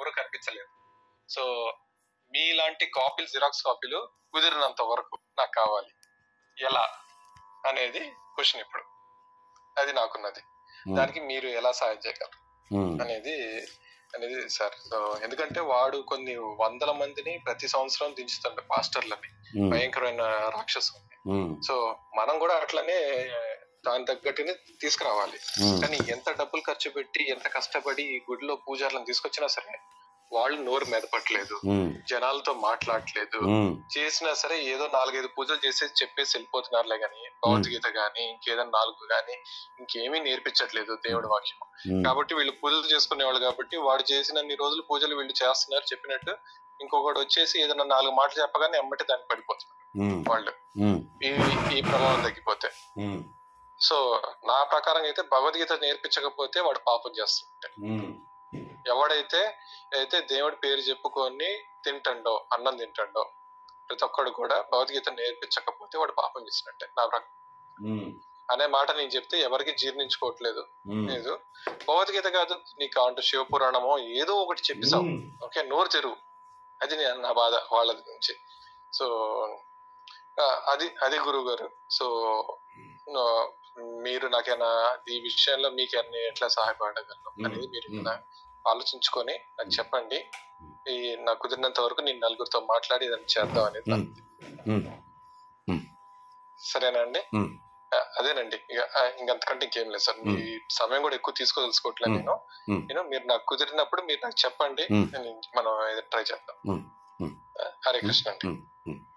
ఎవరు కనిపించలేదు సో మీలాంటి కాపీలు జిరాక్స్ కాపీలు కుదిరినంత వరకు నాకు కావాలి ఎలా అనేది క్వశ్చన్ ఇప్పుడు అది నాకున్నది దానికి మీరు ఎలా సాయం చేయగలరు ఉమ్, అనేది అనేది సార్ సో ఎందుకంటే వాడు కొన్ని వందల మందిని ప్రతి సంవత్సరం దించుతాడు పాస్టర్లని ఉమ్, భయంకరమైన రాక్షసం ఉమ్, సో మనం కూడా అట్లనే దాని తగ్గట్టునే తీసుకురావాలి ఉమ్, కానీ ఎంత డబ్బులు ఖర్చు పెట్టి ఎంత కష్టపడి ఈ గుడిలో పూజారులను తీసుకొచ్చినా సరే వాళ్ళు నోరు మెదపట్లేదు ఉమ్, జనాలతో మాట్లాడట్లేదు ఉమ్, చేసినా సరే ఏదో నాలుగైదు పూజలు చేసేసి చెప్పేసి వెళ్ళిపోతున్నారులే గాని భగవద్గీత గాని ఇంకేదైనా నాలుగు గాని ఇంకేమీ నేర్పించట్లేదు దేవుడి వాక్యం ఉమ్, కాబట్టి వీళ్ళు పూజలు చేసుకునేవాళ్ళు కాబట్టి వాడు చేసినన్ని రోజులు పూజలు వీళ్ళు చేస్తున్నారు చెప్పినట్టు ఇంకొకటి వచ్చేసి ఏదైనా నాలుగు మాటలు చెప్పగానే ఎమ్మటి దానికి పడిపోతున్నారు ఉమ్, వాళ్ళు ఉమ్, ఈ ఈ ప్రభావం తగ్గిపోతే ఉమ్, సో నా ప్రకారం అయితే భగవద్గీత నేర్పించకపోతే వాడు పాపం చేస్తుంటే ఉమ్, ఎవడైతే అయితే దేవుడి పేరు చెప్పుకొని తింటండో అన్నం తింటండో ప్రతి ఒక్కడు కూడా భగవద్గీత నేర్పించకపోతే వాడు పాపం చేసినట్టే నా ప్రకారం ఉమ్, అనే మాట నేను చెప్తే ఎవరికి జీర్ణించుకోవట్లేదు ఉమ్, లేదు భగవద్గీత కాదు నీకు కావాలంటే శివపురాణమో ఏదో ఒకటి చెప్పిసావు ఉమ్, ఓకే నోరు తెరువు అది నే- నా బాధ వాళ్ళ నుంచి సో ఆ, అది అది గురువు గారు సో నా- మీరు నాకేనా ఈ విషయంలో మీకు అన్ని ఎట్లా సహాయపడగలను అనేది మీరు ఏమైనా ఆలోచించుకొని నాకు చెప్పండి ఈ నాకు కుదిరినంత వరకు నేను నలుగురితో మాట్లాడి ఇదని చేద్దాం అనేది నా- ఉమ్, ఉమ్, సరేనా అండి ఉమ్. ఆ, అదేనండి ఇక ఆ, ఇంకంతకంటే ఇంకేం లేదు సార్ మీ సమయం కూడా ఎక్కువ తీసుకోదలుచుకోవట్లేదు నేను మ్మ్. నేను మీరు నాకు కుదిరినప్పుడు మీరు నాకు చెప్పండి మ్మ్. నేను మనం ట్రై చేద్దాం మ్మ్. మ్మ్. ఆ, హరే కృష్ణ అండి ఉమ్, ఉమ్.